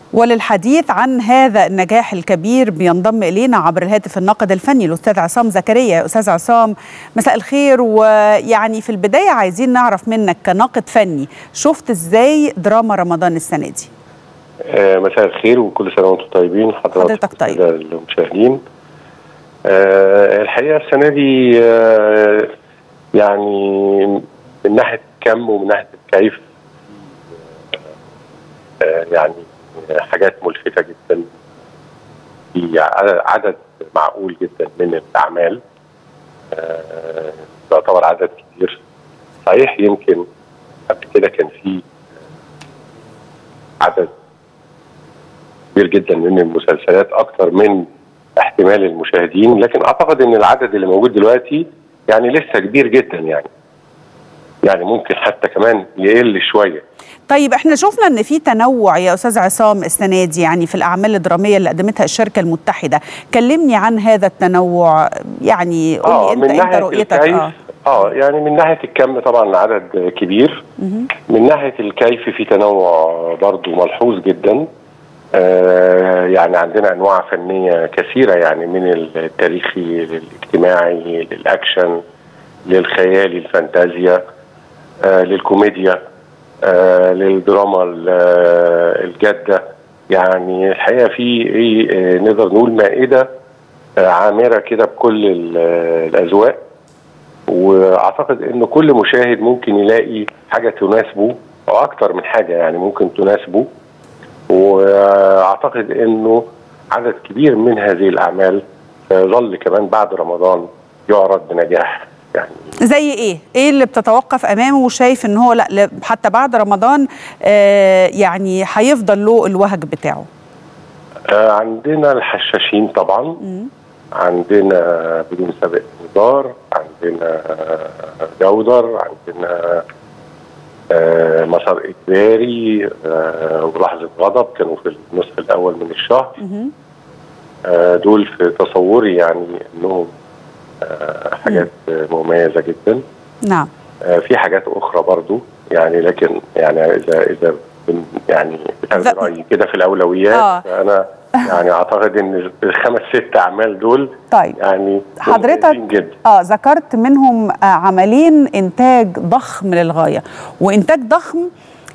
وللحديث عن هذا النجاح الكبير بينضم الينا عبر الهاتف الناقد الفني الاستاذ عصام زكريا استاذ عصام مساء الخير ويعني في البدايه عايزين نعرف منك كناقد فني شفت ازاي دراما رمضان السنه دي آه مساء الخير وكل سنه وانتم طيبين حضرتك طيب المشاهدين آه الحقيقه السنه دي آه يعني من ناحيه كم ومن ناحيه كيف آه يعني حاجات ملفتة جدا في عدد معقول جدا من الأعمال تعتبر عدد كبير صحيح يمكن قبل كده كان في عدد كبير جدا من المسلسلات أكثر من احتمال المشاهدين لكن أعتقد أن العدد اللي موجود دلوقتي يعني لسه كبير جدا يعني يعني ممكن حتى كمان يقل شويه طيب احنا شفنا ان في تنوع يا استاذ عصام السنه دي يعني في الاعمال الدراميه اللي قدمتها الشركه المتحده كلمني عن هذا التنوع يعني قول لي انت انت رؤيتك اه اه يعني من ناحيه الكم طبعا العدد كبير من ناحيه الكيف في تنوع برضو ملحوظ جدا آه يعني عندنا انواع فنيه كثيره يعني من التاريخي للاجتماعي للاكشن للخيالي الفانتازيا آه للكوميديا آه للدراما الجاده يعني الحقيقه في ايه آه نقدر نقول مائده آه عامره كده بكل الاذواق واعتقد ان كل مشاهد ممكن يلاقي حاجه تناسبه او اكتر من حاجه يعني ممكن تناسبه واعتقد انه عدد كبير من هذه الاعمال ظل كمان بعد رمضان يعرض بنجاح يعني زي ايه؟ ايه اللي بتتوقف امامه وشايف ان هو لا حتى بعد رمضان آه يعني هيفضل له الوهج بتاعه؟ آه عندنا الحشاشين طبعا م. عندنا بدون سابق انذار عندنا جودر عندنا آه مسار اجباري آه ولحظه غضب كانوا في النصف الاول من الشهر آه دول في تصوري يعني انهم آه حاجات آه مميزه جدا نعم آه في حاجات اخرى برضو يعني لكن يعني اذا اذا يعني بتاخد رايي كده في الاولويات آه. فانا يعني اعتقد ان الخمس ست اعمال دول طيب يعني حضرتك جدا. اه ذكرت منهم آه عملين انتاج ضخم للغايه وانتاج ضخم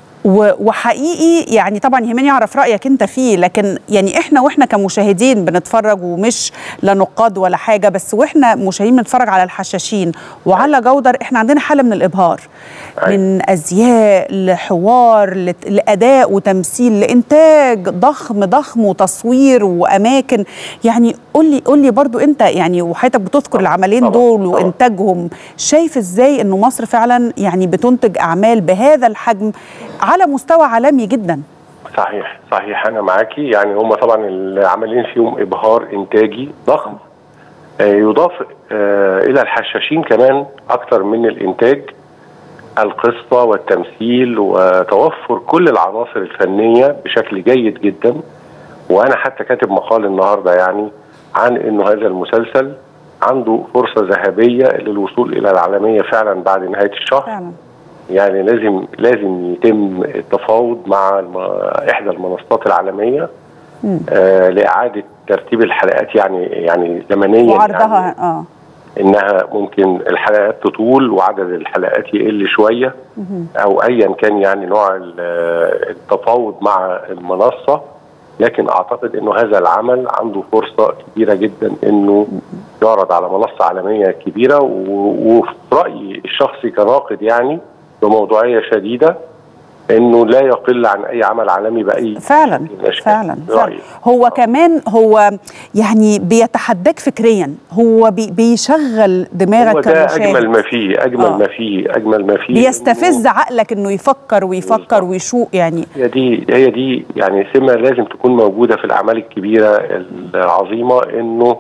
وحقيقي يعني طبعا يهمني اعرف رايك انت فيه لكن يعني احنا واحنا كمشاهدين بنتفرج ومش لا نقاد ولا حاجه بس واحنا مشاهدين بنتفرج على الحشاشين وعلى جودر احنا عندنا حاله من الابهار من ازياء لحوار لاداء وتمثيل لانتاج ضخم ضخم وتصوير واماكن يعني قول لي قول لي برضو انت يعني وحضرتك بتذكر العملين دول وانتاجهم شايف ازاي انه مصر فعلا يعني بتنتج اعمال بهذا الحجم على مستوى عالمي جدا صحيح صحيح انا معاكي يعني هم طبعا العملين فيهم ابهار انتاجي ضخم آه يضاف آه الى الحشاشين كمان اكتر من الانتاج القصه والتمثيل وتوفر كل العناصر الفنيه بشكل جيد جدا وانا حتى كاتب مقال النهارده يعني عن انه هذا المسلسل عنده فرصه ذهبيه للوصول الى العالميه فعلا بعد نهايه الشهر فعلا. يعني لازم لازم يتم التفاوض مع الم... احدى المنصات العالميه آه لاعاده ترتيب الحلقات يعني يعني زمنيا وعرضها يعني اه انها ممكن الحلقات تطول وعدد الحلقات يقل شويه او ايا كان يعني نوع التفاوض مع المنصه لكن اعتقد انه هذا العمل عنده فرصه كبيره جدا انه يعرض على منصه عالميه كبيره وفي رايي الشخصي كناقد يعني بموضوعيه شديده انه لا يقل عن اي عمل عالمي باي فعلا فعلا, فعلا هو كمان هو يعني بيتحداك فكريا هو بي بيشغل دماغك هو ده اجمل ما فيه اجمل آه. ما فيه اجمل ما فيه بيستفز عقلك انه يفكر ويفكر ويشوق يعني هي دي هي دي يعني سمه لازم تكون موجوده في الاعمال الكبيره العظيمه انه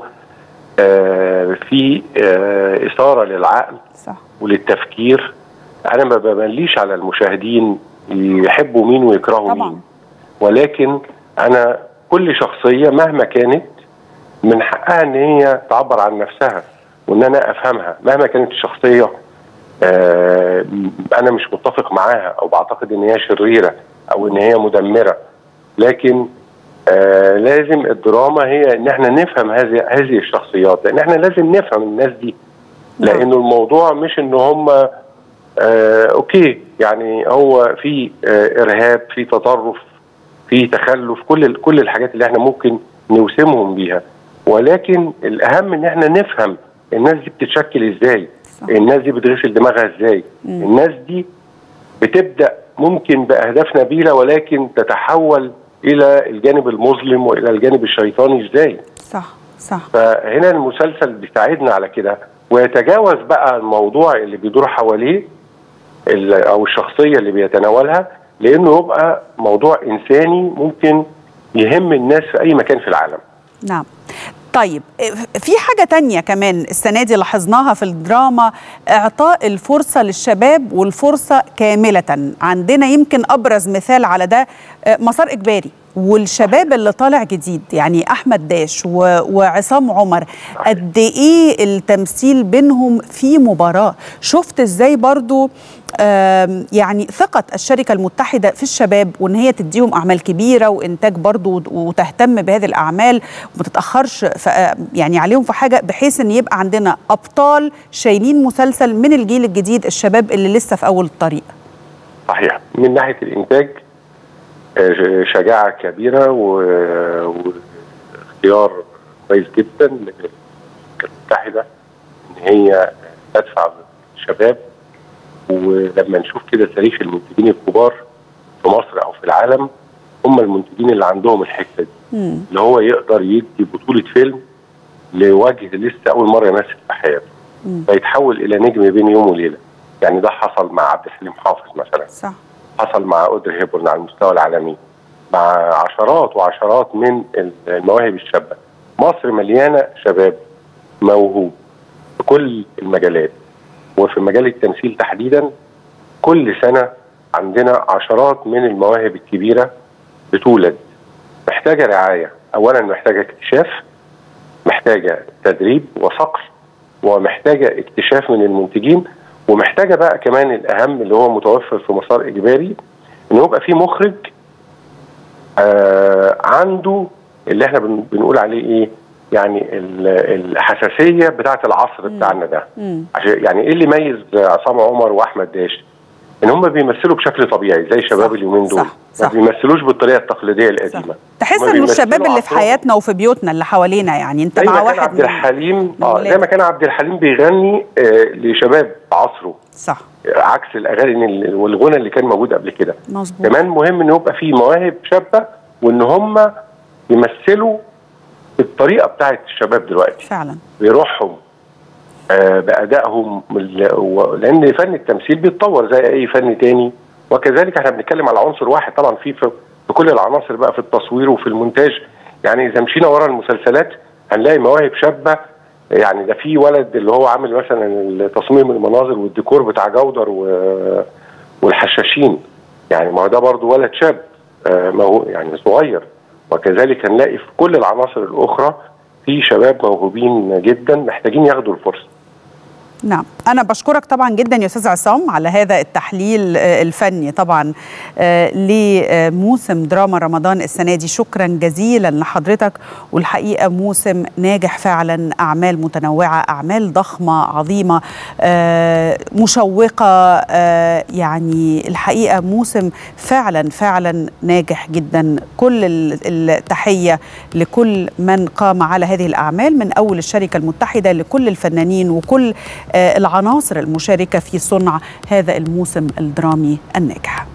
آه في آه اثاره للعقل صح وللتفكير انا ما بمليش على المشاهدين يحبوا مين ويكرهوا طبعا. مين ولكن انا كل شخصيه مهما كانت من حقها ان هي تعبر عن نفسها وان انا افهمها مهما كانت الشخصيه آه انا مش متفق معاها او بعتقد ان هي شريره او ان هي مدمره لكن آه لازم الدراما هي ان احنا نفهم هذه هذه الشخصيات لان احنا لازم نفهم الناس دي نعم. لانه الموضوع مش ان هم آه اوكي يعني هو في آه ارهاب في تطرف في تخلف كل ال- كل الحاجات اللي احنا ممكن نوسمهم بيها ولكن الاهم ان احنا نفهم الناس دي بتتشكل ازاي صح. الناس دي بتغسل دماغها ازاي الناس دي بتبدا ممكن باهداف نبيله ولكن تتحول الى الجانب المظلم والى الجانب الشيطاني ازاي صح صح فهنا المسلسل بيساعدنا على كده ويتجاوز بقى الموضوع اللي بيدور حواليه ال- او الشخصيه اللي بيتناولها لانه يبقى موضوع انساني ممكن يهم الناس في اي مكان في العالم نعم طيب في حاجة تانية كمان السنة دي لاحظناها في الدراما إعطاء الفرصة للشباب والفرصة كاملة عندنا يمكن أبرز مثال على ده آه، مسار إجباري والشباب اللي طالع جديد يعني أحمد داش و- وعصام عمر قد إيه التمثيل بينهم في مباراة شفت إزاي برضو آم، يعني ثقة الشركة المتحدة في الشباب وإن هي تديهم أعمال كبيرة وإنتاج برضو وت- وتهتم بهذه الأعمال وما تتأخرش ف- يعني عليهم في حاجة بحيث إن يبقى عندنا أبطال شايلين مسلسل من الجيل الجديد الشباب اللي لسه في أول الطريق صحيح من ناحيه الانتاج آه، شجاعه كبيره و- واختيار كويس جدا من الشركه المتحده ان هي تدفع الشباب ولما نشوف كده تاريخ المنتجين الكبار في مصر او في العالم هم المنتجين اللي عندهم الحته دي مم. اللي هو يقدر يدي بطوله فيلم لوجه لسه اول مره يمثل في حياته مم. فيتحول الى نجم بين يوم وليله يعني ده حصل مع عبد الحليم حافظ مثلا صح حصل مع اودري هيبورن على المستوى العالمي مع عشرات وعشرات من المواهب الشابه مصر مليانه شباب موهوب في كل المجالات وفي مجال التمثيل تحديدا كل سنه عندنا عشرات من المواهب الكبيره بتولد محتاجه رعايه اولا محتاجه اكتشاف محتاجه تدريب وصقل ومحتاجه اكتشاف من المنتجين ومحتاجه بقى كمان الاهم اللي هو متوفر في مسار اجباري ان يبقى في مخرج آه عنده اللي احنا بن- بنقول عليه ايه يعني ال- الحساسيه بتاعه العصر بتاعنا ده مم. عشان يعني ايه اللي يميز عصام عمر واحمد داش ان هم بيمثلوا بشكل طبيعي زي شباب صح، اليومين دول صح، صح. ما بيمثلوش بالطريقه التقليديه صح. القديمه تحس هما انه بيمثلوا الشباب اللي في عصرهم. حياتنا وفي بيوتنا اللي حوالينا يعني انت زي مع ما كان واحد عبد من- الحليم من اه زي ولادك. ما كان عبد الحليم بيغني آه لشباب عصره صح عكس الاغاني ال- والغنى اللي كان موجود قبل كده مظبوط كمان مهم ان يبقى في مواهب شابه وان هم يمثلوا بالطريقه بتاعت الشباب دلوقتي فعلا بروحهم آه بادائهم ال- و- لان فن التمثيل بيتطور زي اي فن تاني وكذلك احنا بنتكلم على عنصر واحد طبعا في في في كل العناصر بقى في التصوير وفي المونتاج يعني اذا مشينا ورا المسلسلات هنلاقي مواهب شابه يعني ده في ولد اللي هو عامل مثلا تصميم المناظر والديكور بتاع جودر و- والحشاشين يعني ما هو ده برضه ولد شاب آه، ما هو يعني صغير وكذلك هنلاقي في كل العناصر الاخرى في شباب موهوبين جدا محتاجين ياخدوا الفرصه نعم أنا بشكرك طبعا جدا يا أستاذ عصام على هذا التحليل آه، الفني طبعا آه، لموسم دراما رمضان السنة دي شكرا جزيلا لحضرتك والحقيقة موسم ناجح فعلا أعمال متنوعة أعمال ضخمة عظيمة آه، مشوقة آه، يعني الحقيقة موسم فعلا فعلا ناجح جدا كل ال- التحية لكل من قام على هذه الأعمال من أول الشركة المتحدة لكل الفنانين وكل آه، العناصر المشاركة في صنع هذا الموسم الدرامي الناجح